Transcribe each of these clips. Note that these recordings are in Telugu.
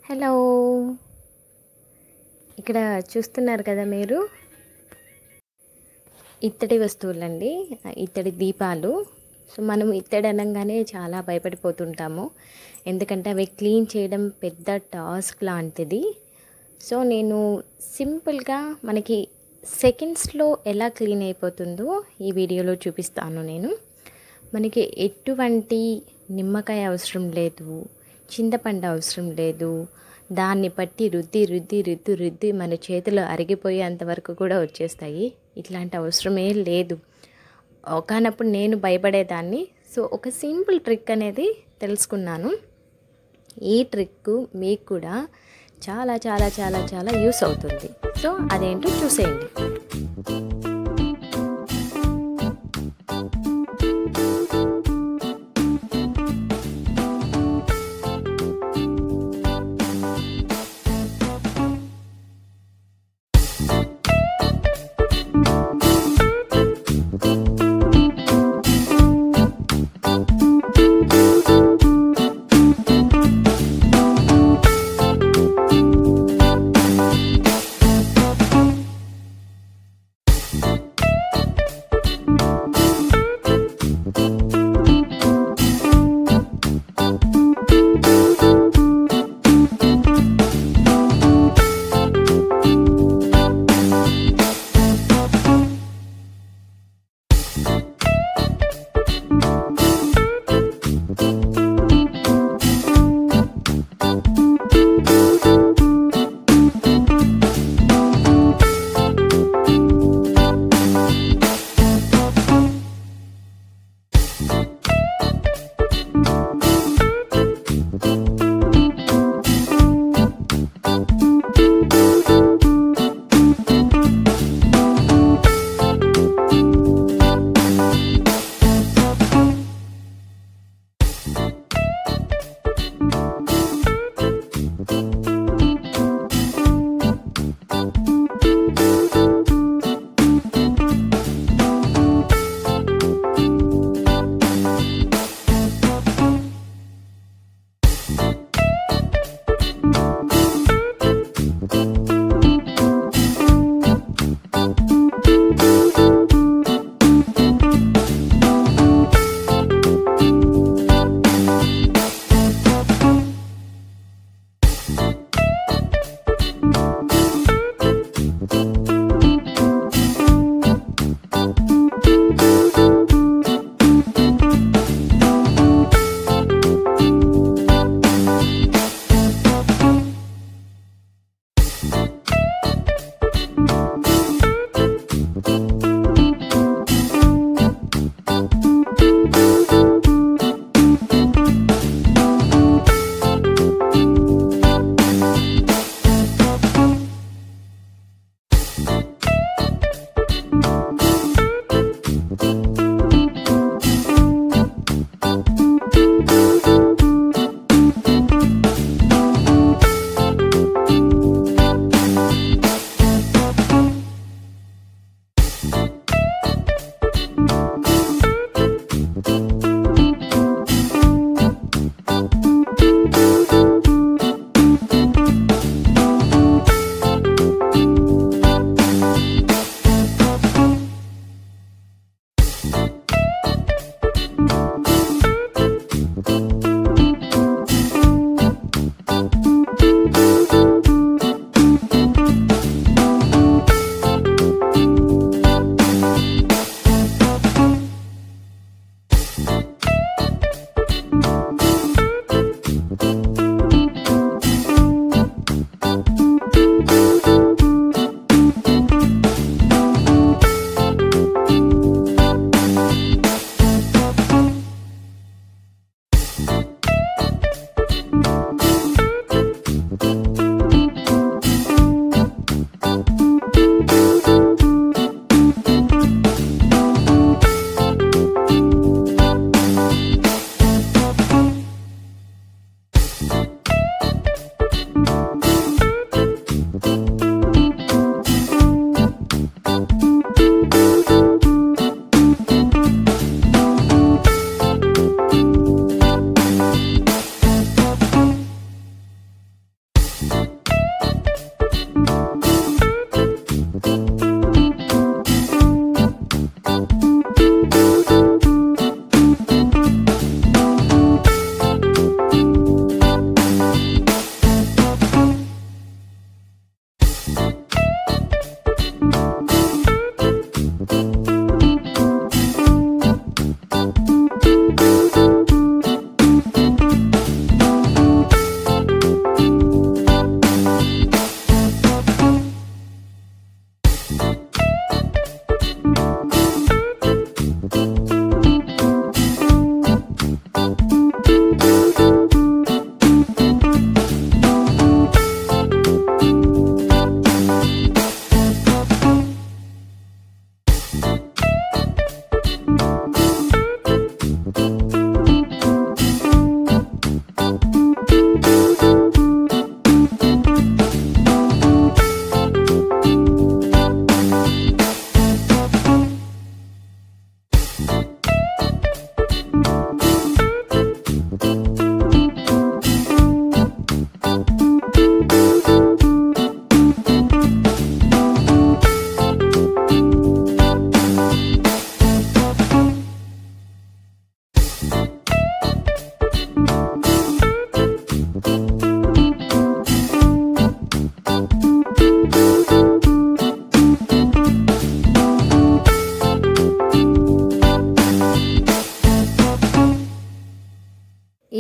హలో ఇక్కడ చూస్తున్నారు కదా మీరు ఇత్తడి వస్తువులండి ఇత్తడి దీపాలు సో మనం ఇత్తడి అనగానే చాలా భయపడిపోతుంటాము ఎందుకంటే అవి క్లీన్ చేయడం పెద్ద టాస్క్ లాంటిది సో నేను సింపుల్గా మనకి సెకండ్స్లో ఎలా క్లీన్ అయిపోతుందో ఈ వీడియోలో చూపిస్తాను నేను మనకి ఎటువంటి నిమ్మకాయ అవసరం లేదు చింతపండు అవసరం లేదు దాన్ని పట్టి రుద్ది రుద్ది రుద్ది రుద్ది మన చేతులు అరిగిపోయేంత వరకు కూడా వచ్చేస్తాయి ఇట్లాంటి అవసరమే లేదు ఒకనప్పుడు నేను భయపడేదాన్ని సో ఒక సింపుల్ ట్రిక్ అనేది తెలుసుకున్నాను ఈ ట్రిక్ మీకు కూడా చాలా చాలా చాలా చాలా యూస్ అవుతుంది సో అదేంటో చూసేయండి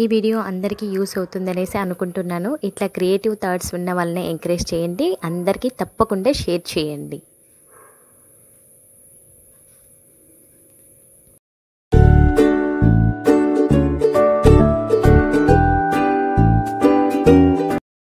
వీడియో అందరికీ యూస్ అవుతుందనేసి అనుకుంటున్నాను ఇట్లా క్రియేటివ్ థాట్స్ ఉన్న వాళ్ళని ఎంకరేజ్ చేయండి అందరికీ తప్పకుండా షేర్ చేయండి